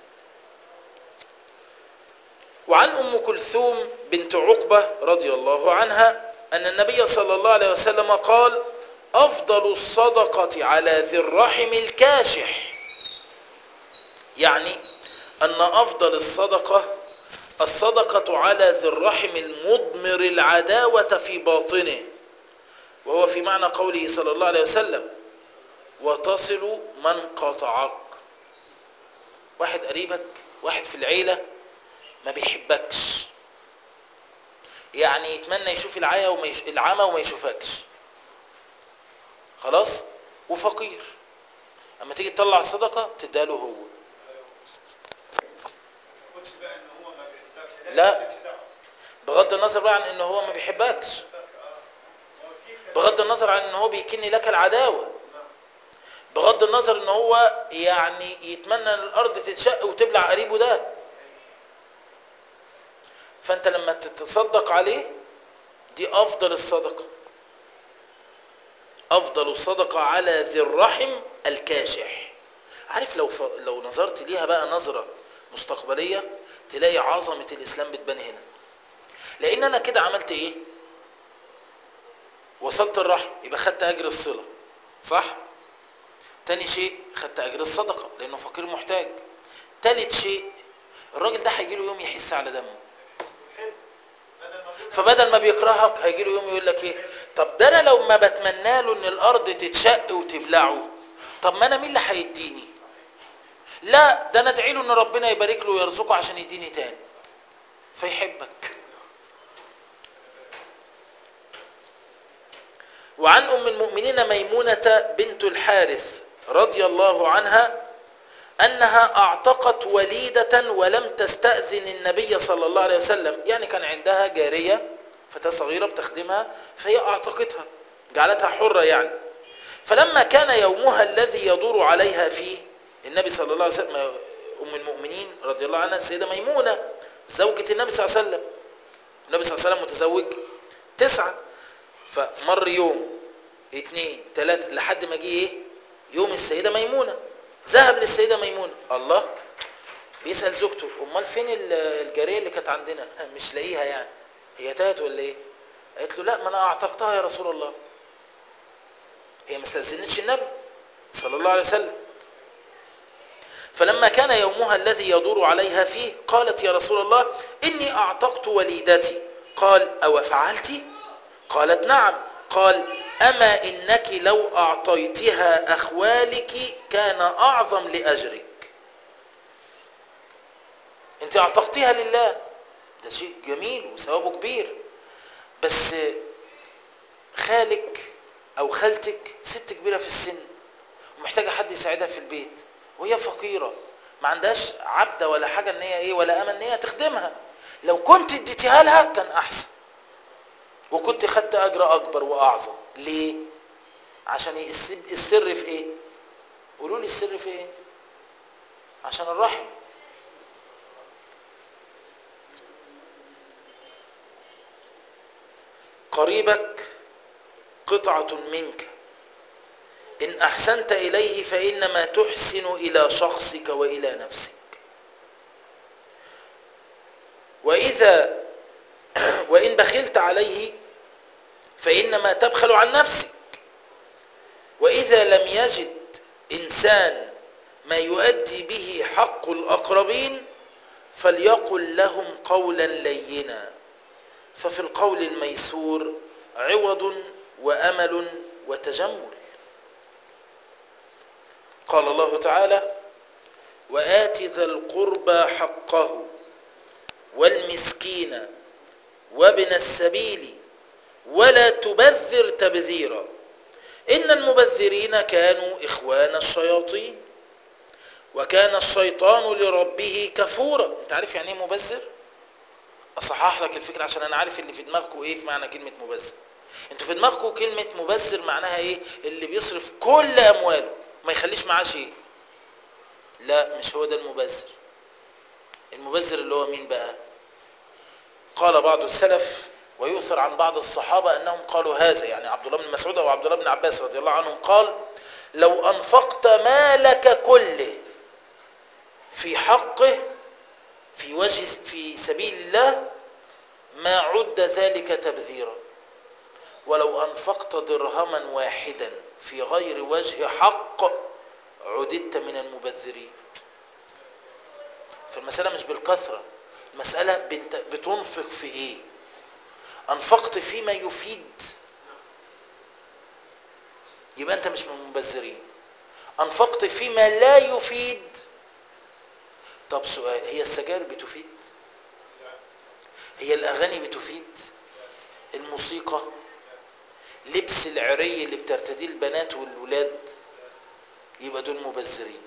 وعن أم كلثوم بنت عقبة رضي الله عنها أن النبي صلى الله عليه وسلم قال أفضل الصدقة على ذي الرحم الكاشح يعني أن أفضل الصدقة الصدقة على ذي الرحم المضمر العداوة في باطنه وهو في معنى قوله صلى الله عليه وسلم وتصل من قطعك واحد قريبك واحد في العيلة ما بيحبكش يعني يتمنى يشوف العيا وما يش... العمى وما يشوفكش خلاص وفقير اما تيجي تطلع صدقة تداله هو
تاخدش بقى ان هو ما بيحبكش
لا.
مالكش دعوة.
بغض النظر بقى عن ان هو ما بيحبكش
هو في كلام-
بغض النظر عن ان هو بيكني لك العداوة
نعم.
بغض النظر ان هو يعني يتمنى ان الارض تتشق وتبلع قريبه ده فانت لما تتصدق عليه دي افضل الصدقة افضل الصدقة على ذي الرحم الكاشح عارف لو ف... لو نظرت ليها بقى نظرة مستقبلية تلاقي عظمة الاسلام بتبان هنا لان انا كده عملت ايه وصلت الرحم يبقى خدت اجر الصلة صح تاني شيء خدت اجر الصدقة لانه فقير محتاج تالت شيء الراجل ده هيجي له يوم يحس على دمه
حلو. بدل ما بيقول
فبدل ما بيكرهك هيجي له يوم يقول لك ايه طب ده انا لو ما بتمنى له ان الارض تتشق وتبلعه طب ما انا مين اللي هيديني لا ده انا ادعي له ان ربنا يبارك له ويرزقه عشان يديني تاني فيحبك وعن ام المؤمنين ميمونة بنت الحارث رضي الله عنها أنها أعتقت وليدة ولم تستأذن النبي صلى الله عليه وسلم يعني كان عندها جارية فتاة صغيرة بتخدمها فهي أعتقتها جعلتها حرة يعني فلما كان يومها الذي يدور عليها فيه النبي صلى الله عليه وسلم أم المؤمنين رضي الله عنها السيدة ميمونة زوجة النبي صلى الله عليه وسلم النبي صلى الله عليه وسلم متزوج تسعة فمر يوم اتنين تلاتة لحد ما جه ايه يوم السيدة ميمونة ذهب للسيدة ميمونة الله بيسأل زوجته امال فين ال- الجارية اللي كانت عندنا مش لاقيها يعني هي تاهت ولا ايه قالت له لا ما انا اعتقتها يا رسول الله هي ما استأذنتش النبي صلى الله عليه وسلم فلما كان يومها الذي يدور عليها فيه قالت يا رسول الله إني أعتقت وليدتي قال أو فعلت قالت نعم قال أما إنك لو أعطيتها أخوالك كان أعظم لأجرك أنت أعتقتها لله ده شيء جميل وثوابه كبير بس خالك أو خالتك ست كبيرة في السن ومحتاجة حد يساعدها في البيت وهي فقيرة ما عندهاش عبده ولا حاجه ان هي ايه ولا امل ان هي تخدمها لو كنت اديتيها لها كان احسن وكنت خدت اجر اكبر واعظم ليه عشان الس- السر في ايه قولوا لي السر في ايه عشان الرحم قريبك قطعة منك إن أحسنت إليه فإنما تحسن إلى شخصك وإلى نفسك وإذا وإن بخلت عليه فإنما تبخل عن نفسك وإذا لم يجد إنسان ما يؤدي به حق الأقربين فليقل لهم قولا لينا ففي القول الميسور عوض وأمل وتجمل قال الله تعالى وآت ذا القربى حقه والمسكين وابن السبيل ولا تبذر تبذيرا إن المبذرين كانوا إخوان الشياطين وكان الشيطان لربه كفورا انت عارف يعني ايه مبذر اصحح لك الفكره عشان انا عارف اللي في دماغكم ايه في معنى كلمه مبذر انتوا في دماغكم كلمه مبذر معناها ايه اللي بيصرف كل امواله ما يخليش معاه شيء لا مش هو ده المبذر المبذر اللي هو مين بقى قال بعض السلف ويؤثر عن بعض الصحابة أنهم قالوا هذا يعني عبد الله بن مسعود أو عبد الله بن عباس رضي الله عنهم قال لو أنفقت مالك كله في حقه في وجه في سبيل الله ما عد ذلك تبذيرا ولو أنفقت درهما واحدا في غير وجه حق عددت من المبذرين فالمسألة مش بالكثرة المسألة بنت- بتنفق في ايه انفقت فيما يفيد يبقى انت مش من المبذرين انفقت فيما لا يفيد طب سؤال هي السجاير بتفيد هي الاغاني بتفيد الموسيقى لبس العري اللي بترتديه البنات والولاد يبقى دول مبذرين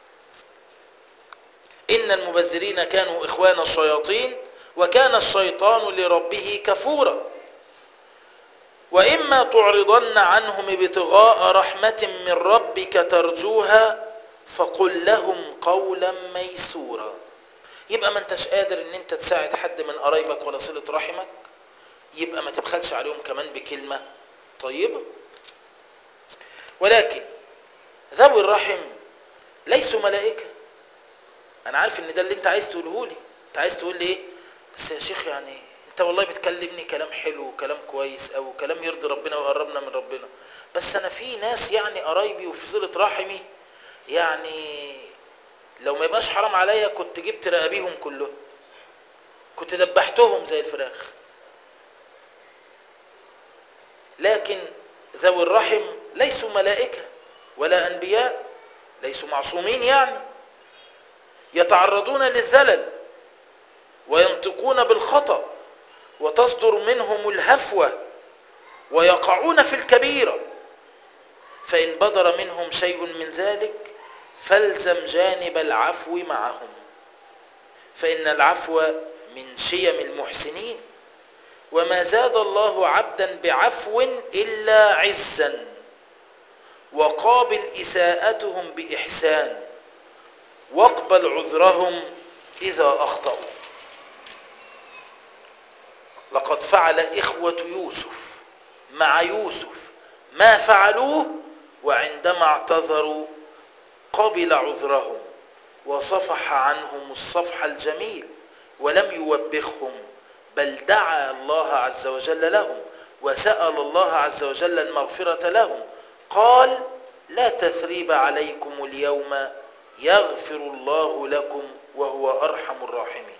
إن المبذرين كانوا إخوان الشياطين وكان الشيطان لربه كفورا وإما تعرضن عنهم ابتغاء رحمة من ربك ترجوها فقل لهم قولا ميسورا يبقى ما انتش قادر ان انت تساعد حد من قرايبك ولا صلة رحمك يبقى ما تبخلش عليهم كمان بكلمة طيبة ولكن ذوي الرحم ليسوا ملائكه انا عارف ان ده اللي انت عايز تقوله لي انت عايز تقول لي ايه بس يا شيخ يعني انت والله بتكلمني كلام حلو وكلام كويس او كلام يرضي ربنا ويقربنا من ربنا بس انا في ناس يعني قرايبي وفي صله رحمي يعني لو ما يبقاش حرام عليا كنت جبت رقابيهم كلهم كنت دبحتهم زي الفراخ لكن ذوي الرحم ليسوا ملائكه ولا انبياء ليسوا معصومين يعني يتعرضون للذلل وينطقون بالخطأ وتصدر منهم الهفوة ويقعون في الكبيرة فإن بدر منهم شيء من ذلك فالزم جانب العفو معهم فإن العفو من شيم المحسنين وما زاد الله عبدا بعفو إلا عزا وقابل إساءتهم بإحسان واقبل عذرهم إذا أخطأوا لقد فعل إخوة يوسف مع يوسف ما فعلوه وعندما اعتذروا قبل عذرهم وصفح عنهم الصفح الجميل ولم يوبخهم بل دعا الله عز وجل لهم وسأل الله عز وجل المغفرة لهم قال لا تثريب عليكم اليوم يغفر الله لكم وهو أرحم الراحمين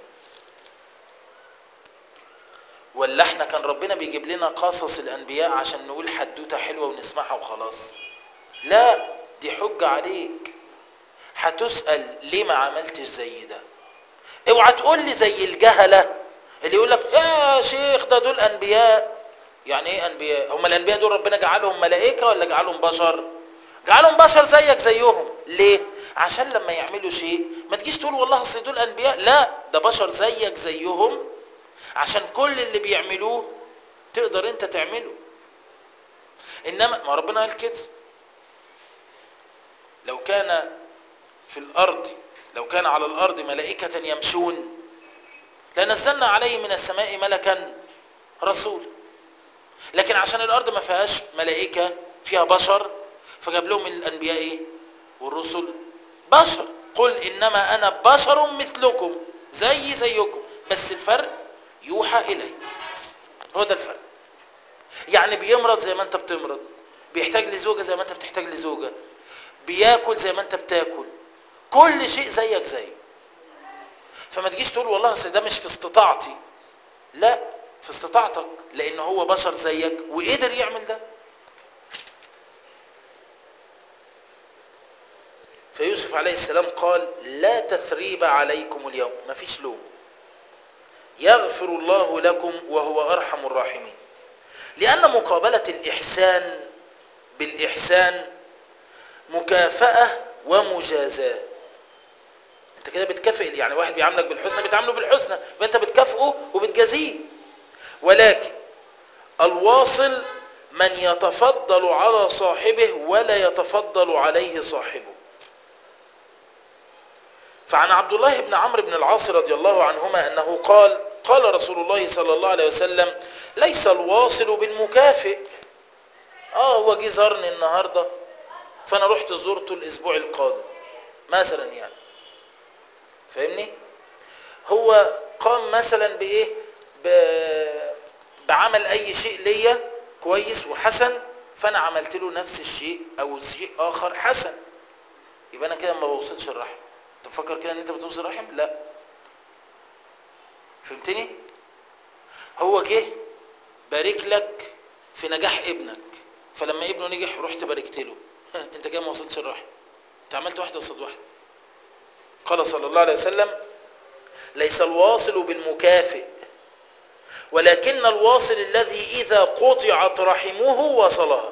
ولا احنا كان ربنا بيجيب لنا قصص الأنبياء عشان نقول حدوتة حلوة ونسمعها وخلاص لا دي حجة عليك هتسأل ليه ما عملتش زي ده اوعى تقول لي زي الجهلة اللي يقول لك يا شيخ ده دول أنبياء يعني ايه أنبياء هم الأنبياء دول ربنا جعلهم ملائكة ولا جعلهم بشر جعلهم بشر زيك زيهم ليه عشان لما يعملوا شيء ما تجيش تقول والله اصل دول انبياء لا ده بشر زيك زيهم عشان كل اللي بيعملوه تقدر انت تعمله انما ما ربنا قال كده لو كان في الارض لو كان على الارض ملائكه يمشون لنزلنا عليه من السماء ملكا رسول لكن عشان الارض ما فيهاش ملائكه فيها بشر فجاب لهم الانبياء ايه والرسل بشر قل انما انا بشر مثلكم زي زيكم بس الفرق يوحى الي هو ده الفرق يعني بيمرض زي ما انت بتمرض بيحتاج لزوجه زي ما انت بتحتاج لزوجه بياكل زي ما انت بتاكل كل شيء زيك زيه فما تجيش تقول والله اصل ده مش في استطاعتي لا في استطاعتك لان هو بشر زيك وقدر يعمل ده فيوسف عليه السلام قال لا تثريب عليكم اليوم ما فيش لوم يغفر الله لكم وهو ارحم الراحمين لان مقابله الاحسان بالاحسان مكافاه ومجازاه انت كده بتكافئ يعني واحد بيعاملك بالحسنى بتعامله بالحسنى فانت بتكافئه وبتجازيه ولكن الواصل من يتفضل على صاحبه ولا يتفضل عليه صاحبه فعن عبد الله بن عمرو بن العاص رضي الله عنهما انه قال قال رسول الله صلى الله عليه وسلم ليس الواصل بالمكافئ اه هو جه زارني النهارده فانا رحت زرته الاسبوع القادم مثلا يعني فاهمني هو قام مثلا بايه ب... بعمل اي شيء ليا كويس وحسن فانا عملت له نفس الشيء او شيء اخر حسن يبقى انا كده ما بوصلش الرحم انت مفكر كده ان انت بتوصل الرحم لا فهمتني هو جه بارك لك في نجاح ابنك فلما ابنه نجح رحت باركت له انت كده ما وصلتش الرحم انت عملت واحده قصاد واحده قال صلى الله عليه وسلم ليس الواصل بالمكافئ ولكن الواصل الذي إذا قطعت رحمه وصلها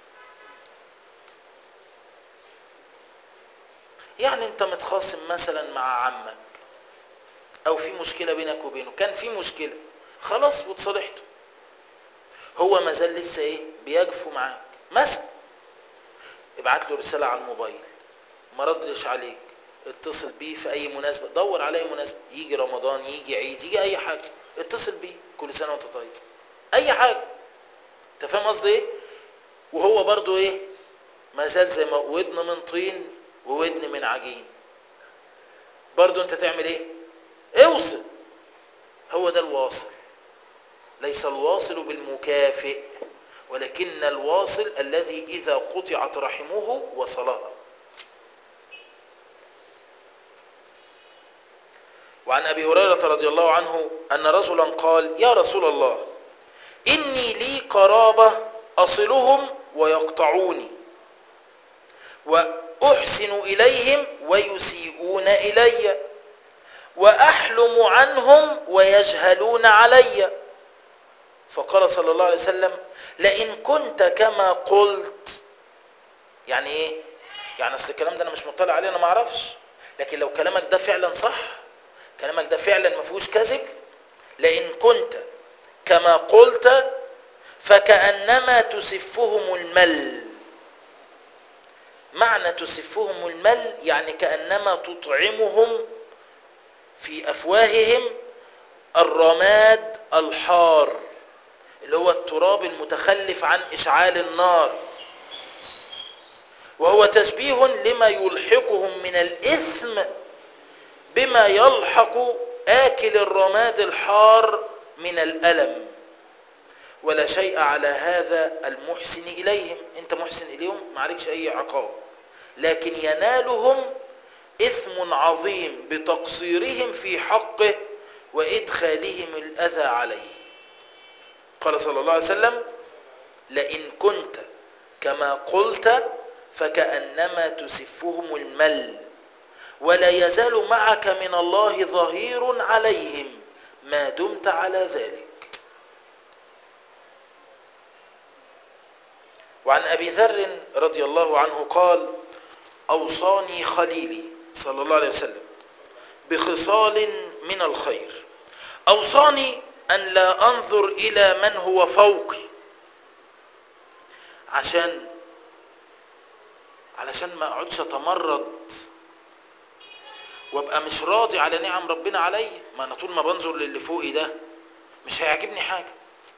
يعني انت متخاصم مثلا مع عمك او في مشكلة بينك وبينه كان في مشكلة خلاص واتصالحته هو ما زال لسه ايه بيجفو معاك مثلا ابعت له رسالة على الموبايل ما ردش عليك اتصل بيه في اي مناسبة دور على اي مناسبة يجي رمضان يجي عيد يجي اي حاجة اتصل بيه كل سنة وانت طيب اي حاجة انت فاهم قصدي ايه وهو برضو ايه ما زال زي ما ودن من طين وودن من عجين برضو انت تعمل ايه اوصل هو ده الواصل ليس الواصل بالمكافئ ولكن الواصل الذي إذا قطعت رحمه وصلها وعن أبي هريرة رضي الله عنه أن رجلا قال يا رسول الله إني لي قرابة أصلهم ويقطعوني وأحسن إليهم ويسيئون إلي وأحلم عنهم ويجهلون علي فقال صلى الله عليه وسلم لئن كنت كما قلت يعني ايه يعني اصل الكلام ده انا مش مطلع عليه انا ما اعرفش لكن لو كلامك ده فعلا صح كلامك ده فعلا ما فيهوش كذب لئن كنت كما قلت فكأنما تسفهم المل معنى تسفهم المل يعني كأنما تطعمهم في أفواههم الرماد الحار اللي هو التراب المتخلف عن إشعال النار وهو تشبيه لما يلحقهم من الإثم بما يلحق آكل الرماد الحار من الألم ولا شيء على هذا المحسن إليهم أنت محسن إليهم ما عليكش أي عقاب لكن ينالهم إثم عظيم بتقصيرهم في حقه وإدخالهم الأذى عليه قال صلى الله عليه وسلم لئن كنت كما قلت فكأنما تسفهم المل ولا يزال معك من الله ظهير عليهم ما دمت على ذلك وعن أبي ذر رضي الله عنه قال أوصاني خليلي صلى الله عليه وسلم بخصال من الخير أوصاني أن لا أنظر إلى من هو فوقي عشان علشان ما أقعدش أتمرد وابقى مش راضي على نعم ربنا عليا ما أنا طول ما بنظر للي فوقي ده مش هيعجبني حاجة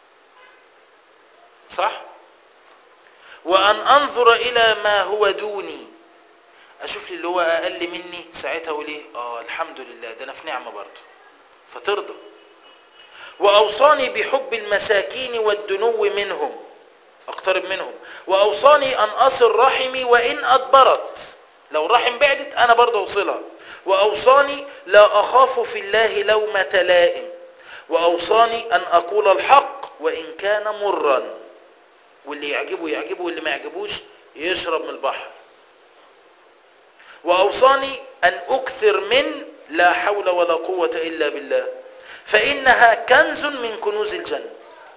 صح وأن أنظر إلى ما هو دوني أشوف لي اللي هو أقل مني ساعتها أقول إيه آه الحمد لله ده أنا في نعمة برضه فترضى وأوصاني بحب المساكين والدنو منهم أقترب منهم وأوصاني أن أصل رحمي وإن أدبرت لو رحم بعدت أنا برضه أوصلها وأوصاني لا أخاف في الله لومة لائم وأوصاني أن أقول الحق وإن كان مرا واللي يعجبه يعجبه واللي ما يعجبوش يشرب من البحر وأوصاني أن أكثر من لا حول ولا قوة إلا بالله فإنها كنز من كنوز الجنة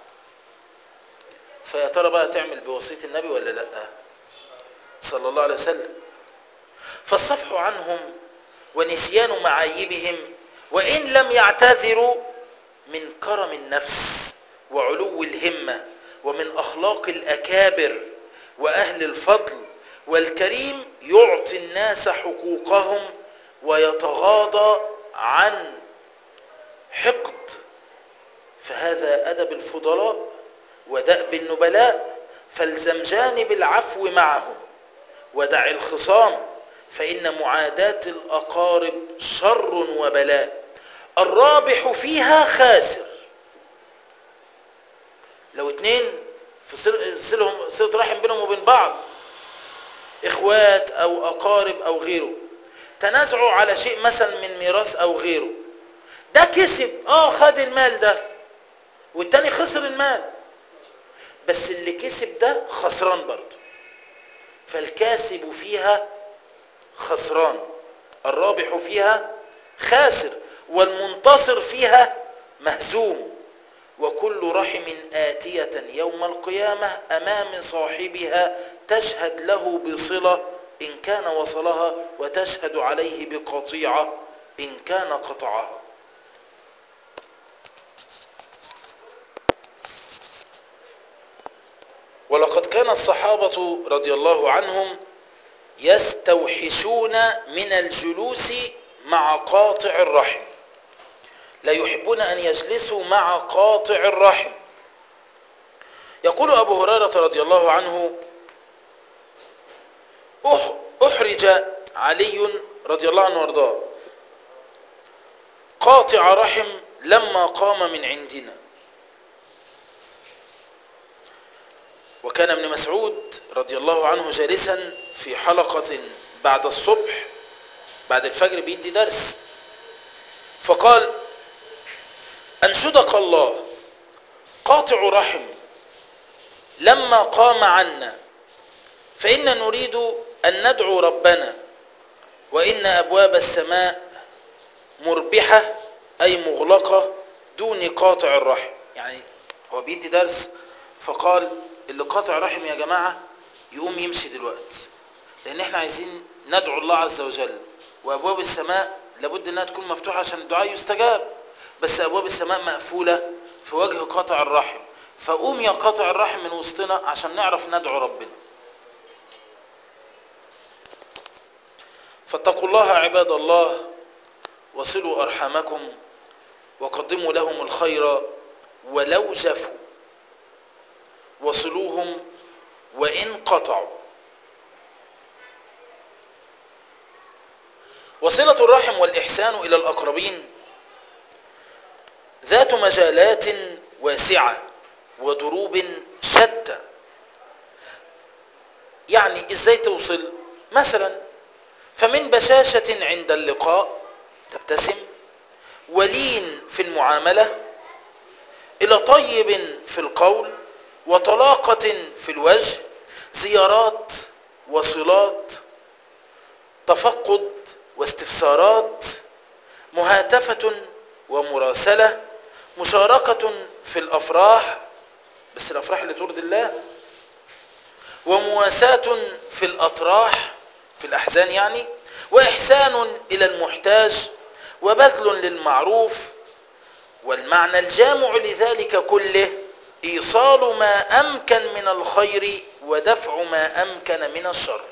فيا ترى بقى تعمل بوصية النبي ولا لا صلى الله عليه وسلم فالصفح عنهم ونسيان معايبهم وإن لم يعتذروا من كرم النفس وعلو الهمة ومن أخلاق الأكابر وأهل الفضل والكريم يعطي الناس حقوقهم ويتغاضى عن حقد فهذا أدب الفضلاء ودأب النبلاء فالزم جانب العفو معهم ودع الخصام فإن معاداة الأقارب شر وبلاء الرابح فيها خاسر لو اتنين في صلهم صلة رحم بينهم وبين بعض اخوات او اقارب او غيره تنازعوا على شيء مثلا من ميراث او غيره ده كسب اه خد المال ده والتاني خسر المال بس اللي كسب ده خسران برضه فالكاسب فيها خسران الرابح فيها خاسر والمنتصر فيها مهزوم وكل رحم آتية يوم القيامة أمام صاحبها تشهد له بصلة إن كان وصلها وتشهد عليه بقطيعة إن كان قطعها ولقد كان الصحابة رضي الله عنهم يستوحشون من الجلوس مع قاطع الرحم لا يحبون أن يجلسوا مع قاطع الرحم يقول أبو هريرة رضي الله عنه أحرج علي رضي الله عنه وارضاه قاطع رحم لما قام من عندنا وكان ابن مسعود رضي الله عنه جالسا في حلقة بعد الصبح بعد الفجر بيدي درس فقال أنشدك الله قاطع رحم لما قام عنا فإن نريد أن ندعو ربنا وإن أبواب السماء مربحة أي مغلقة دون قاطع الرحم يعني هو بيدي درس فقال اللي قاطع رحم يا جماعة يقوم يمشي دلوقتي لأن احنا عايزين ندعو الله عز وجل وأبواب السماء لابد أنها تكون مفتوحة عشان الدعاء يستجاب بس أبواب السماء مقفولة في وجه قاطع الرحم فقوم يا قاطع الرحم من وسطنا عشان نعرف ندعو ربنا فاتقوا الله عباد الله وصلوا أرحامكم وقدموا لهم الخير ولو جفوا وصلوهم وإن قطعوا وصلة الرحم والإحسان إلى الأقربين ذات مجالات واسعة ودروب شتى يعني ازاي توصل مثلا فمن بشاشة عند اللقاء تبتسم ولين في المعاملة إلى طيب في القول وطلاقة في الوجه زيارات وصلات تفقد واستفسارات مهاتفة ومراسلة مشاركة في الأفراح بس الأفراح اللي ترضي الله ومواساة في الأطراح في الأحزان يعني وإحسان إلى المحتاج وبذل للمعروف والمعنى الجامع لذلك كله إيصال ما أمكن من الخير ودفع ما أمكن من الشر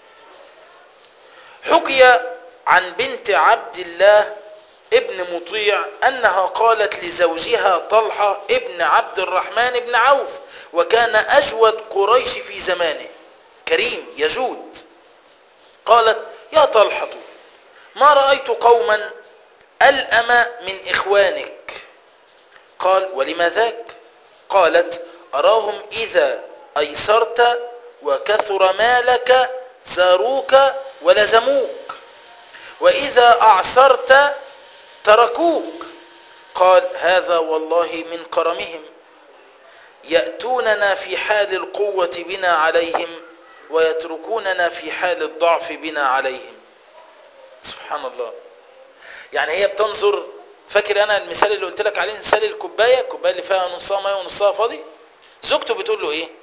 حكي عن بنت عبد الله ابن مطيع أنها قالت لزوجها طلحة ابن عبد الرحمن بن عوف وكان أجود قريش في زمانه كريم يجود قالت يا طلحة ما رأيت قوما ألأم من إخوانك قال ولما ذاك قالت أراهم إذا أيسرت وكثر مالك زاروك ولزموك وإذا أعسرت تركوك قال هذا والله من كرمهم يأتوننا في حال القوة بنا عليهم ويتركوننا في حال الضعف بنا عليهم سبحان الله يعني هي بتنظر فاكر انا المثال اللي قلت لك عليه مثال الكوبايه الكوبايه اللي فيها نصها ميه ونصها فاضي زوجته بتقول له ايه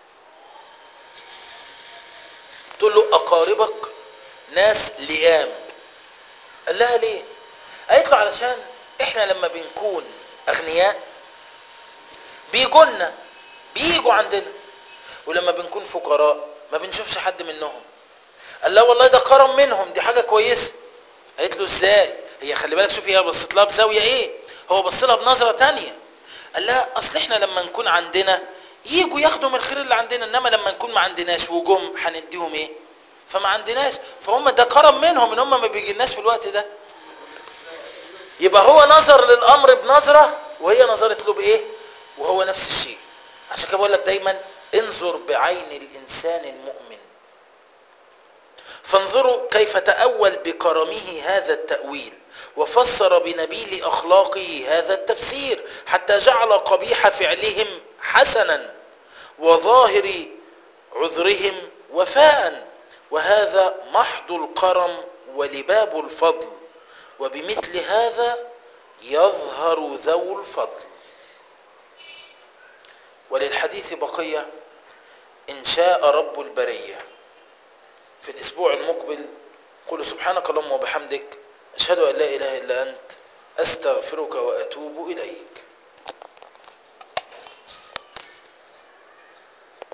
تقول له اقاربك ناس لئام قال لها ليه قالت له علشان احنا لما بنكون اغنياء بيجونا بيجوا عندنا ولما بنكون فقراء ما بنشوفش حد منهم قال لا والله ده كرم منهم دي حاجه كويسه قالت له ازاي هي خلي بالك شوفي هي بصت لها بزاويه ايه هو بص لها بنظره تانية قال لها اصل احنا لما نكون عندنا يجوا ياخدوا من الخير اللي عندنا انما لما نكون ما عندناش وجم هنديهم ايه فما عندناش فهم ده كرم منهم ان هم ما بيجيناش في الوقت ده يبقى هو نظر للامر بنظره وهي نظرت له بايه وهو نفس الشيء عشان كده بقول لك دايما انظر بعين الانسان المؤمن فانظروا كيف تأول بكرمه هذا التأويل وفسر بنبيل أخلاقه هذا التفسير حتى جعل قبيح فعلهم حسنا وظاهر عذرهم وفاء وهذا محض الكرم ولباب الفضل وبمثل هذا يظهر ذو الفضل وللحديث بقية إن شاء رب البرية في الأسبوع المقبل قل سبحانك اللهم وبحمدك أشهد أن لا إله إلا أنت أستغفرك وأتوب إليك